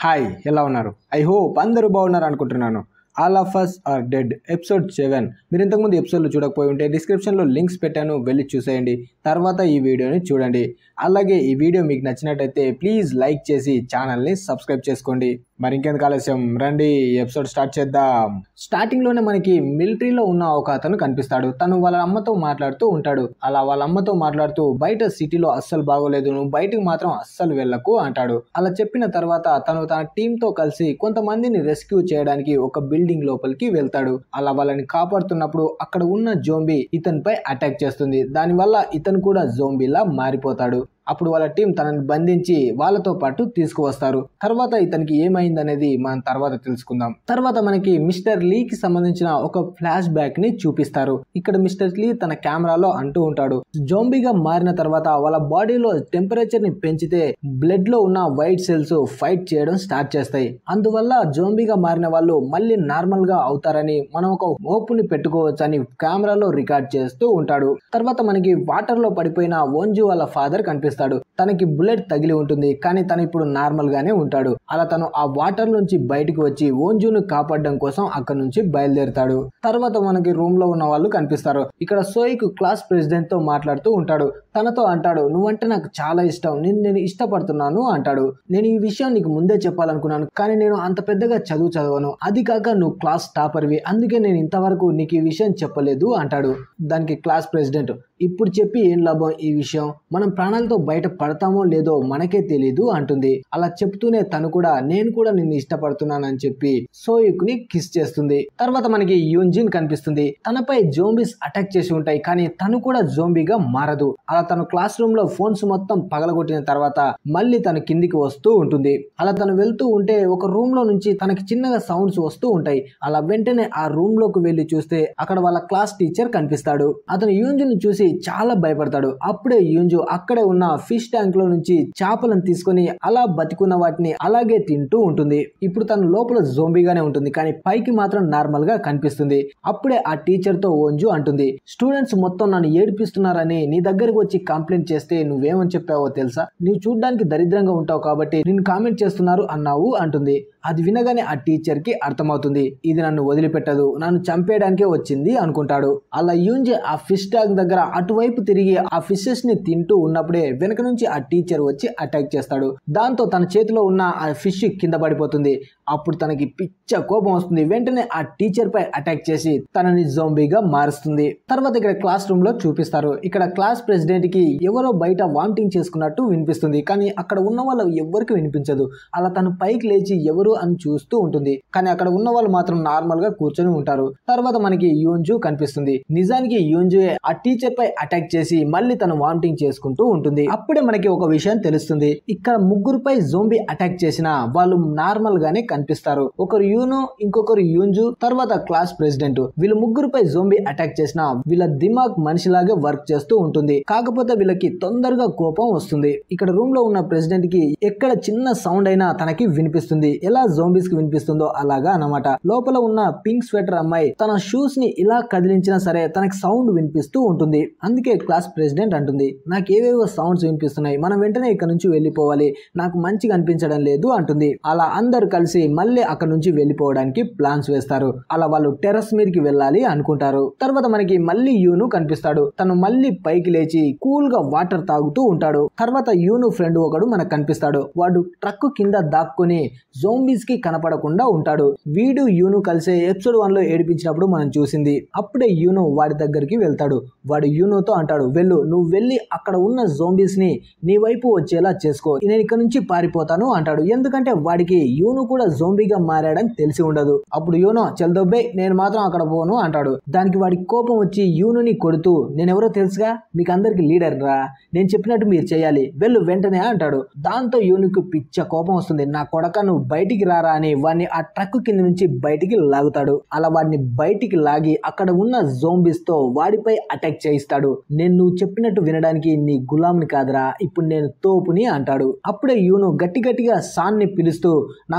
hi ఎలా ఉన్నారు I hope అందరూ బాగున్నారు అనుకుంటున్నాను all of us are dead episode seven మీరు ఇంతకుముందు ఎపిసోడ్లు చూడకపోయి ఉంటే డిస్క్రిప్షన్లో లింక్స్ పెట్టాను వెళ్ళి చూసేయండి తర్వాత ఈ వీడియోని చూడండి అలాగే ఈ వీడియో మీకు నచ్చినట్టయితే ప్లీజ్ లైక్ చేసి ఛానల్ని సబ్స్క్రైబ్ చేసుకోండి మరి ఇంకెందుకు ఆలస్యం రండి ఎపిసోడ్ స్టార్ట్ చేద్దాం స్టార్టింగ్ లోనే మనకి మిలిటరీలో ఉన్న ఒక అతను కనిపిస్తాడు తను వాళ్ళ అమ్మతో మాట్లాడుతూ ఉంటాడు అలా వాళ్ళ అమ్మతో మాట్లాడుతూ బయట సిటీలో అస్సలు బాగోలేదు నువ్వు బయటికి మాత్రం అస్సలు వెళ్ళకు అంటాడు అలా చెప్పిన తర్వాత తను తన టీమ్ తో కలిసి కొంతమందిని రెస్క్యూ చేయడానికి ఒక బిల్డింగ్ లోపలికి వెళ్తాడు అలా వాళ్ళని కాపాడుతున్నప్పుడు అక్కడ ఉన్న జోంబీ ఇతనిపై అటాక్ చేస్తుంది దానివల్ల ఇతను కూడా జోంబీలా మారిపోతాడు అప్పుడు వాళ్ళ టీం తనని బంధించి వాళ్ళతో పాటు తీసుకువస్తారు తర్వాత ఇతనికి ఏమైందనేది మనం తర్వాత తెలుసుకుందాం తర్వాత మనకి మిస్టర్ లీకి సంబంధించిన ఒక ఫ్లాష్ బ్యాక్ ని చూపిస్తారు ఇక్కడ మిస్టర్ లీ తన కెమెరాలో అంటూ ఉంటాడు జోంబీగా మారిన తర్వాత వాళ్ళ బాడీలో టెంపరేచర్ ని పెంచితే బ్లడ్ లో ఉన్న వైట్ సెల్స్ ఫైట్ చేయడం స్టార్ట్ చేస్తాయి అందువల్ల జోంబీగా మారిన వాళ్ళు మళ్ళీ నార్మల్ గా అవుతారని మనం ఒక హోప్ ని పెట్టుకోవచ్చని కెమెరాలో రికార్డ్ చేస్తూ ఉంటాడు తర్వాత మనకి వాటర్ లో పడిపోయిన ఓంజు వాళ్ళ ఫాదర్ కనిపిస్తాడు తనకి బుల్లెట్ తగిలి ఉంటుంది కానీ తను ఇప్పుడు నార్మల్ గానే ఉంటాడు అలా తను ఆ వాటర్ నుంచి బయటకు వచ్చి ఓంజును కాపాడడం కోసం అక్కడ నుంచి బయలుదేరుతాడు తర్వాత మనకి రూమ్ లో ఉన్న వాళ్ళు కనిపిస్తారు ఇక్కడ సోయిక్ క్లాస్ ప్రెసిడెంట్ తో మాట్లాడుతూ ఉంటాడు తనతో అంటాడు నువ్వంటే నాకు చాలా ఇష్టం నేను నేను ఇష్టపడుతున్నాను అంటాడు నేను ఈ విషయం నీకు ముందే చెప్పాలనుకున్నాను కానీ నేను అంత పెద్దగా చదువు చదవను అది కాక నువ్వు క్లాస్ టాపర్వి అందుకే నేను ఇంతవరకు నీకు ఈ విషయం చెప్పలేదు అంటాడు దానికి క్లాస్ ప్రెసిడెంట్ ఇప్పుడు చెప్పి ఏం లాభం ఈ విషయం మనం ప్రాణాలతో బయట పడతామో లేదో మనకే తెలీదు అంటుంది అలా చెప్తూనే తను కూడా నేను కూడా నిన్ను ఇష్టపడుతున్నానని చెప్పి సోయుక్ ని కిస్ చేస్తుంది తర్వాత మనకి యూన్జిన్ కనిపిస్తుంది తనపై జోంబీస్ అటాక్ చేసి ఉంటాయి కానీ తను కూడా జోంబీగా మారదు అలా తను క్లాస్ రూమ్ లో ఫోన్స్ మొత్తం పగలగొట్టిన తర్వాత మళ్ళీ తను కిందికి వస్తూ ఉంటుంది అలా తను వెళ్తూ ఉంటే ఒక రూమ్ లో నుంచి తనకి చిన్నగా సౌండ్స్ వస్తూ ఉంటాయి అలా వెంటనే ఆ రూమ్ లోకి వెళ్లి చూస్తే అక్కడ వాళ్ళ క్లాస్ టీచర్ కనిపిస్తాడు అతను యూంజుని చూసి చాలా భయపడతాడు అప్పుడే యూంజు అక్కడే ఉన్న ఫిష్ ట్యాంక్ లో నుంచి చేపలను తీసుకొని అలా బతికున్న వాటిని అలాగే తింటూ ఉంటుంది ఇప్పుడు తను లోపల జోంబీగానే ఉంటుంది కానీ పైకి మాత్రం నార్మల్ గా కనిపిస్తుంది అప్పుడే ఆ టీచర్ తో ఓంజు అంటుంది స్టూడెంట్స్ మొత్తం నన్ను ఏడిపిస్తున్నారని నీ దగ్గరకు వచ్చి కంప్లైంట్ చేస్తే నువ్వేమని చెప్పావో తెలుసా నువ్వు చూడ్డానికి దరిద్రంగా ఉంటావు కాబట్టి నిన్ను కామెంట్ చేస్తున్నారు అన్నావు అంటుంది అది వినగానే ఆ టీచర్ కి అర్థమవుతుంది ఇది నన్ను వదిలిపెట్టదు నన్ను చంపేయడానికే వచ్చింది అనుకుంటాడు అలా యూంజే ఆ ఫిష్ ట్యాంక్ దగ్గర అటువైపు తిరిగి ఆ ఫిషెస్ ని తింటూ ఉన్నప్పుడే వెనక నుంచి ఆ టీచర్ వచ్చి అటాక్ చేస్తాడు దాంతో తన చేతిలో ఉన్న ఆ ఫిష్ కింద పడిపోతుంది అప్పుడు తనకి పిచ్చ కోపం వస్తుంది వెంటనే ఆ టీచర్ పై అటాక్ చేసి తనని జోంబీగా మారుస్తుంది తర్వాత ఇక్కడ క్లాస్ రూమ్ లో చూపిస్తారు ఇక్కడ క్లాస్ ప్రెసిడెంట్ కి ఎవరో బయట వామిటింగ్ చేసుకున్నట్టు వినిపిస్తుంది కానీ అక్కడ ఉన్న వాళ్ళు ఎవరికి వినిపించదు అలా తను పైకి లేచి ఎవరు అని చూస్తూ ఉంటుంది కానీ అక్కడ ఉన్న వాళ్ళు మాత్రం నార్మల్ గా కూర్చొని ఉంటారు తర్వాత మనకి యూంజు కనిపిస్తుంది నిజానికి యూంజు ఆ టీచర్ పై అటాక్ చేసి మళ్ళీ తను వామిటింగ్ చేసుకుంటూ ఉంటుంది అప్పుడే మనకి ఒక విషయం తెలుస్తుంది ఇక్కడ ముగ్గురుపై జోంబీ అటాక్ చేసిన వాళ్ళు నార్మల్ గానే కనిపిస్తారు ఒకరు యూనో ఇంకొకరు యూంజు తర్వాత క్లాస్ ప్రెసిడెంట్ వీళ్ళు ముగ్గురుపై జోంబీ అటాక్ చేసిన వీళ్ళ దిమాగ్ మనిషిలాగే వర్క్ చేస్తూ ఉంటుంది కాకపోతే వీళ్ళకి తొందరగా కోపం వస్తుంది ఇక్కడ రూమ్ లో ఉన్న ప్రెసిడెంట్ కి ఎక్కడ చిన్న సౌండ్ అయినా తనకి వినిపిస్తుంది ఎలా జోంబీస్ కి వినిపిస్తుందో అలాగా అన్నమాట లోపల ఉన్న పింక్ స్వెటర్ అమ్మాయి తన షూస్ ని ఇలా కదిలించినా సరే తనకి సౌండ్ వినిపిస్తూ ఉంటుంది అందుకే క్లాస్ ప్రెసిడెంట్ అంటుంది నాకు ఏవేవో సౌండ్స్ వినిపిస్తున్నాయి మనం వెంటనే ఇక్కడ నుంచి వెళ్ళిపోవాలి నాకు మంచిగా అనిపించడం లేదు అంటుంది అలా అందరు కలిసి మళ్ళీ అక్కడ నుంచి వెళ్ళిపోవడానికి ప్లాన్స్ వేస్తారు అలా వాళ్ళు టెర్రస్ మీదకి వెళ్ళాలి అనుకుంటారు తర్వాత మనకి మళ్ళీ యూను కనిపిస్తాడు తను మళ్ళీ పైకి లేచి కూల్ గా వాటర్ తాగుతూ ఉంటాడు తర్వాత యూను ఫ్రెండ్ ఒకడు మనకు కనిపిస్తాడు వాడు ట్రక్ కింద దాక్కుని జోంబీస్ కి కనపడకుండా ఉంటాడు వీడు యూను కలిసే ఎపిసోడ్ వన్ లో ఏడిపించినప్పుడు మనం చూసింది అప్పుడే యూను వాడి దగ్గరికి వెళ్తాడు వాడు యూనోతో అంటాడు వెళ్ళు నువ్వు వెళ్ళి అక్కడ ఉన్న జోంబీస్ ని నీ వైపు వచ్చేలా చేసుకో నేను ఇక్కడ నుంచి పారిపోతాను అంటాడు ఎందుకంటే వాడికి యూను కూడా జోంబీగా మారాడని తెలిసి ఉండదు అప్పుడు యూనో చెల్దొబ్బే నేను మాత్రం అక్కడ పోను అంటాడు దానికి వాడికి కోపం వచ్చి యూనుని కొడుతూ నేనెవరో తెలుసుగా మీకు అందరికి లీడర్ రా నేను చెప్పినట్టు మీరు చేయాలి వెళ్ళు వెంటనే అంటాడు దాంతో యూనుకు పిచ్చ కోపం వస్తుంది నా కొడక నువ్వు బయటికి రారా అని వాడిని ఆ ట్రక్ కింద నుంచి బయటికి లాగుతాడు అలా వాడిని బయటికి లాగి అక్కడ ఉన్న జోంబీస్ తో వాడిపై అటాక్ చేయిస్తాడు నేను నువ్వు చెప్పినట్టు వినడానికి నీ గులాంని కాదురా ఇప్పుడు నేను తోపుని అంటాడు అప్పుడే యూను గట్టి గట్టిగా సాన్ ని పిలుస్తూ నా కొడక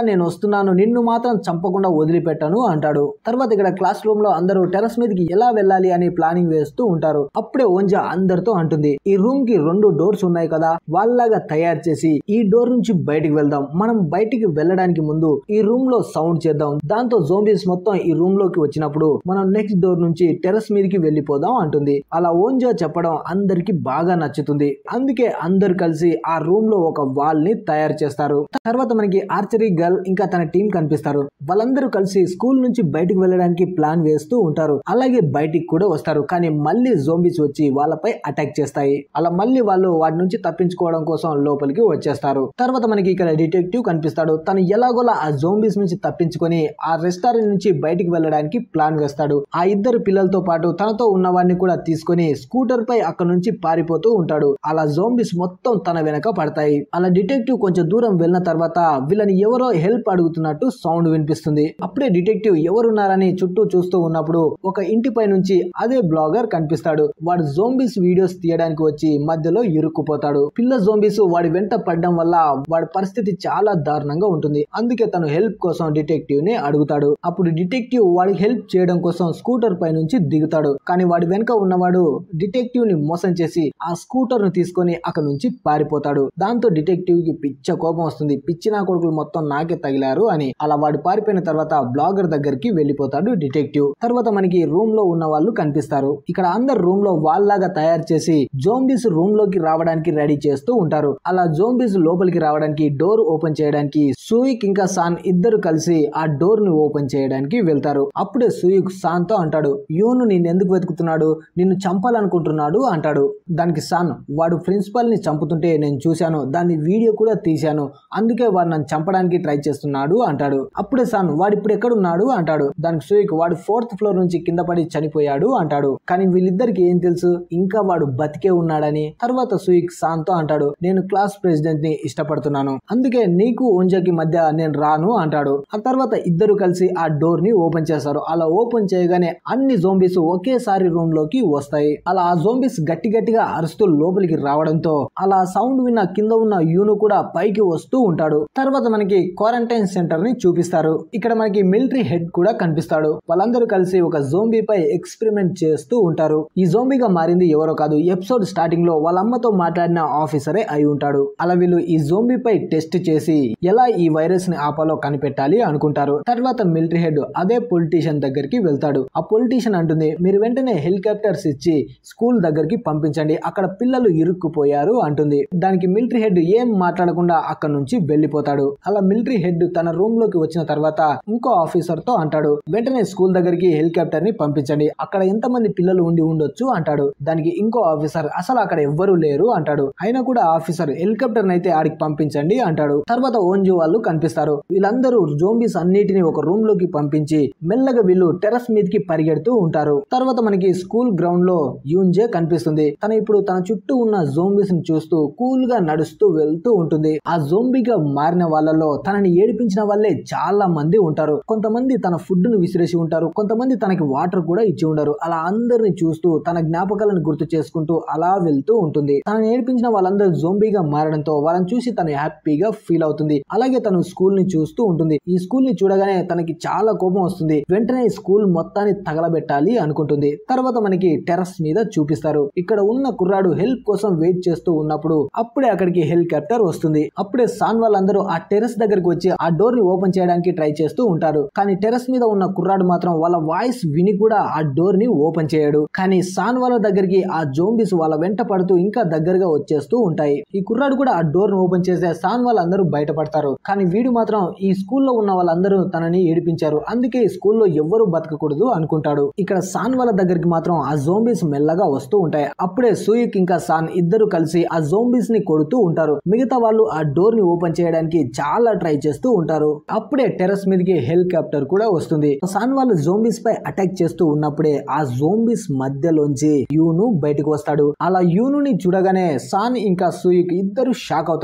నేను వస్తున్నాను నిన్ను మాత్రం చంపకుండా వదిలిపెట్టను అంటాడు తర్వాత ఇక్కడ క్లాస్ రూమ్ లో అందరూ టెరస్ మీదకి ఎలా వెళ్ళాలి అని ప్లానింగ్ వేస్తూ ఉంటారు అప్పుడే ఓంజా అందరితో అంటుంది ఈ రూమ్ కి రెండు డోర్స్ ఉన్నాయి కదా వాళ్ళలాగా తయారు చేసి ఈ డోర్ నుంచి బయటికి వెళ్దాం మనం బయటికి వెళ్ళడానికి ముందు ఈ రూమ్ లో సౌండ్ చేద్దాం దాంతో జోంబీస్ మొత్తం ఈ రూమ్ లోకి వచ్చినప్పుడు మనం నెక్స్ట్ డోర్ నుంచి టెరస్ మీదకి వెళ్ళిపోదాం అంటుంది అలా ఓంజా చెప్పడం అందరికి బాగా నచ్చుతుంది అందుకే అందరు కలిసి ఆ రూమ్ లో ఒక వాల్ ని తయారు చేస్తారు తర్వాత మనకి ఆర్చరీ గర్ల్ ఇంకా తన టీం కనిపిస్తారు వాళ్ళందరూ కలిసి స్కూల్ నుంచి బయటికి వెళ్ళడానికి ప్లాన్ వేస్తూ ఉంటారు అలాగే బయటికి కూడా వస్తారు కానీ మళ్ళీ జోంబీస్ వచ్చి వాళ్ళపై అటాక్ చేస్తాయి అలా మళ్ళీ వాళ్ళు వాటి నుంచి తప్పించుకోవడం కోసం లోపలికి వచ్చేస్తారు తర్వాత మనకి ఇక్కడ డిటెక్టివ్ కనిపిస్తాడు తను ఎలాగోలా ఆ జోంబీస్ నుంచి తప్పించుకొని ఆ రెస్టారెంట్ నుంచి బయటికి వెళ్ళడానికి ప్లాన్ వేస్తాడు ఆ ఇద్దరు పిల్లలతో పాటు తనతో ఉన్న వాడిని కూడా తీసుకొని స్కూటర్ పై అక్కడ నుంచి పారిపోతూ ఉంటాడు అలా జోంబీస్ మొత్తం తన వెనక పడతాయి అలా డిటెక్టివ్ కొంచెం దూరం వెళ్ళిన తర్వాత వీళ్ళని ఎవరో హెల్ప్ అడుగుతున్నట్టు సౌండ్ వినిపిస్తుంది అప్పుడే డిటెక్టివ్ ఎవరున్నారని చుట్టూ చూస్తూ ఉన్నప్పుడు ఒక ఇంటిపై నుంచి అదే బ్లాగర్ కనిపిస్తాడు వాడు జోంబీస్ వీడియోస్ తీయడానికి వచ్చి మధ్యలో ఇరుక్కుపోతాడు పిల్ల జోంబీస్ వాడి వెంట పడడం వల్ల వాడి పరిస్థితి చాలా దారుణంగా ఉంటుంది అందుకే తను హెల్ప్ కోసం డిటెక్టివ్ ని అడుగుతాడు అప్పుడు డిటెక్టివ్ వాడికి హెల్ప్ చేయడం కోసం స్కూటర్ పై నుంచి దిగుతాడు కానీ వాడి వెనక ఉన్నవాడు డిటెక్టివ్ ని మోసం చేసి ఆ స్కూటర్ ను తీసుకొని అక్కడ నుంచి పారిపోతాడు దాంతో డిటెక్టివ్ కి పిచ్చ కోపం వస్తుంది పిచ్చి నా కొడుకులు మొత్తం నాకే తగిలారు అని అలా వాడు పారిపోయిన తర్వాత బ్లాగర్ దగ్గరికి వెళ్ళిపోతాడు డిటెక్టివ్ తర్వాత మనకి రూమ్ లో ఉన్న వాళ్ళు కనిపిస్తారు ఇక్కడ అందరు రూమ్ లో వాళ్ళలాగా తయారు చేసి జోంబీస్ రూమ్ లోకి రావడానికి రెడీ చేస్తూ ఉంటారు అలా జోంబీస్ లోపలికి రావడానికి డోర్ ఓపెన్ చేయడానికి సూయిక్ ఇంకా సాన్ ఇద్దరు కలిసి ఆ డోర్ ని ఓపెన్ చేయడానికి వెళ్తారు అప్పుడే సూయిక్ సాన్ తో అంటాడు యూను నిన్ను ఎందుకు వెతుకుతున్నాడు నిన్ను చంపాలనుకుంటున్నాడు అంటాడు దానికి సాన్ వాడు ప్రిన్సిపల్ ని చంపుతుంటే నేను చూశాను దాన్ని వీడియో కూడా తీశాను అందుకే వాడు నన్ను చంపడానికి ట్రై చేస్తున్నాడు అంటాడు అప్పుడే సాన్ వాడు ఇప్పుడు ఎక్కడున్నాడు అంటాడు దానికి సూయిక్ వాడు ఫోర్త్ ఫ్లోర్ నుంచి కింద పడి చనిపోయాడు అంటాడు కానీ వీళ్ళిద్దరికి ఏం తెలుసు ఇంకా వాడు బతికే ఉన్నాడని తర్వాత సూయిక్ సాన్ తో అంటాడు నేను క్లాస్ ప్రెసిడెంట్ ని ఇష్టపడుతున్నాను అందుకే నీకు ఓంజాకి మధ్య నేను రాను అంటాడు ఆ తర్వాత ఇద్దరు కలిసి ఆ డోర్ ని ఓపెన్ చేస్తారు అలా ఓపెన్ చేయగానే అన్ని జోంబీస్ ఒకేసారి రూమ్ లోకి వస్తాయి అలా ఆ జోంబీస్ గట్టి గట్టిగా అరుస్తూ లోపలికి రావడంతో అలా సౌండ్ విన్న కింద ఉన్న యూను కూడా పైకి వస్తూ ఉంటాడు తర్వాత మనకి క్వారంటైన్ సెంటర్ ని చూపిస్తారు ఇక్కడ మనకి మిలిటరీ హెడ్ కూడా కనిపిస్తాడు వాళ్ళందరూ కలిసి ఒక జోంబీ పై ఎక్స్పెరిమెంట్ చేస్తూ ఉంటారు ఈ జోంబీగా మారింది ఎవరో కాదు ఎపిసోడ్ స్టార్టింగ్ లో వాళ్ళ అమ్మతో మాట్లాడిన ఆఫీసరే అయి ఉంటాడు అలా వీళ్ళు ఈ జోంబీ పై టెస్ట్ చేసి ఎలా ఈ వైరస్ ని ఆపాలో కనిపెట్టాలి అనుకుంటారు తర్వాత మిలిటరీ హెడ్ అదే పొలిటీషియన్ దగ్గరికి వెళ్తాడు ఆ పొలిటీషియన్ అంటుంది మీరు వెంటనే హెలికాప్టర్స్ ఇచ్చి స్కూల్ దగ్గరికి పంపించండి అక్కడ పిల్లలు ఇరుక్కుపోయారు అంటుంది దానికి మిలిటరీ హెడ్ ఏం మాట్లాడకుండా అక్కడ నుంచి వెళ్ళిపోతాడు అలా మిలిటరీ హెడ్ తన రూమ్ లోకి వచ్చిన తర్వాత ఇంకో ఆఫీసర్ తో అంటాడు వెంటనే స్కూల్ దగ్గరికి హెలికాప్టర్ ని పంపించండి అక్కడ ఎంతమంది పిల్లలు ఉండి ఉండొచ్చు అంటాడు దానికి ఇంకో ఆఫీసర్ అసలు అక్కడ ఎవ్వరూ లేరు అంటాడు అయినా కూడా ఆఫీసర్ హెలికాప్టర్ అయితే ఆడికి పంపించండి అంటాడు తర్వాత ఓంజు వాళ్ళు కనిపిస్తారు వీళ్ళందరూ జోంబీస్ అన్నిటిని ఒక రూమ్ లోకి పంపించి మెల్లగా వీళ్ళు టెరస్ మీదకి పరిగెడుతూ ఉంటారు తర్వాత మనకి స్కూల్ గ్రౌండ్ లో యూన్జే కనిపిస్తుంది తన ఇప్పుడు తన చుట్టూ ఉన్న జోంబీస్ ని చూస్తూ కూల్ గా నడుస్తూ వెళ్తూ ఉంటుంది ఆ జోంబీగా మారిన వాళ్ళలో తనని ఏడిపించిన వాళ్ళే చాలా మంది ఉంటారు కొంతమంది తన ఫుడ్ ను విసిరేసి ఉంటారు కొంతమంది తనకి వాటర్ కూడా ఇచ్చి ఉండరు అలా అందరిని చూస్తూ తన జ్ఞాపకాలను గుర్తు చేసుకుంటూ అలా వెళ్తూ ఉంటుంది తనని ఏడిపించిన వాళ్ళందరూ జోంబీగా మారడంతో వాళ్ళని చూసి తను హ్యాపీగా ఫీల్ అవుతుంది అలాగే తను స్కూల్ ని చూస్తూ ఉంటుంది ఈ స్కూల్ ని చూడగానే తనకి చాలా కోపం వస్తుంది వెంటనే ఈ స్కూల్ మొత్తాన్ని తగలబెట్టాలి అనుకుంటుంది తర్వాత మనకి టెర్రస్ మీద చూపిస్తారు ఇక్కడ ఉన్న కుర్రాడు హెల్ప్ కోసం వెయిట్ చేస్తూ ఉన్నప్పుడు అప్పుడే అక్కడికి హెలికాప్టర్ వస్తుంది అప్పుడే సాన్ వాళ్ళందరూ ఆ టెర్రస్ దగ్గరికి వచ్చి ఆ డోర్ ని ఓపెన్ చేయడానికి ట్రై చేస్తూ ఉంటారు కానీ టెర్రస్ మీద ఉన్న కుర్రాడు మాత్రం వాళ్ళ వాయిస్ విని కూడా ఆ డోర్ ని ఓపెన్ చేయడు కానీ సాన్ వాళ్ళ దగ్గరికి ఆ జోంబీస్ వాళ్ళ వెంట పడుతూ ఇంకా దగ్గరగా వచ్చేస్తూ ఉంటాయి ఈ కుర్రాడు కూడా ఆ డోర్ ను ఓపెన్ చేస్తే సాన్ వాళ్ళందరూ బయటపడతారు కానీ వీడు మాత్రం ఈ స్కూల్లో ఉన్న వాళ్ళందరూ తనని ఏడిపించారు అందుకే ఈ స్కూల్లో ఎవ్వరూ బతకకూడదు అనుకుంటాడు ఇక్కడ సాన్ వాళ్ళ దగ్గరికి మాత్రం ఆ జోంబీస్ మెల్లగా వస్తూ ఉంటాయి అప్పుడే సూయిక్ ఇంకా సాన్ ఇద్దరు కలిసి ఆ జోంబీస్ ని కొడుతూ ఉంటారు మిగతా వాళ్ళు ఆ డోర్ ని ఓపెన్ చేయడానికి చాలా ట్రై చేస్తూ ఉంటారు అప్పుడే టెర్రస్ మీదకి హెలికాప్టర్ కూడా వస్తుంది సాన్ వాళ్ళు జోంబీస్ పై అటాక్ చేస్తూ ఉన్నప్పుడే ఆ జోంబీస్ మధ్యలోంచి యూను బయటకు వస్తాడు అలా యూను ని చూడగానే సాన్ ఇంకా సూయిక్ ఇద్దరు షాక్ అవుతారు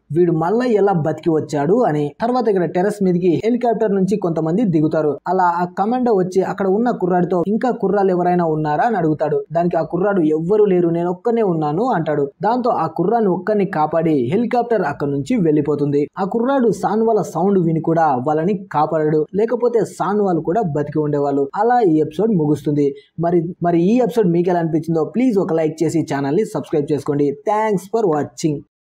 వీడు మళ్ళా ఎలా బతికి వచ్చాడు అని తర్వాత ఇక్కడ టెర్రస్ మీదకి హెలికాప్టర్ నుంచి కొంతమంది దిగుతారు అలా ఆ కమాండో వచ్చి అక్కడ ఉన్న కుర్రాడితో ఇంకా కుర్రాలు ఎవరైనా ఉన్నారా అని అడుగుతాడు దానికి ఆ కుర్రాడు ఎవ్వరు లేరు నేను ఒక్కనే ఉన్నాను అంటాడు దాంతో ఆ కుర్రాన్ని ఒక్కరిని కాపాడి హెలికాప్టర్ అక్కడ నుంచి వెళ్ళిపోతుంది ఆ కుర్రాడు సాన్ వాళ్ళ సౌండ్ విని కూడా వాళ్ళని కాపాడాడు లేకపోతే సాన్ వాళ్ళు కూడా బతికి ఉండేవాళ్ళు అలా ఈ ఎపిసోడ్ ముగుస్తుంది మరి మరి ఈ ఎపిసోడ్ మీకు ఎలా అనిపించిందో ప్లీజ్ ఒక లైక్ చేసి ఛానల్ ని సబ్స్క్రైబ్ చేసుకోండి థ్యాంక్స్ ఫర్ వాచింగ్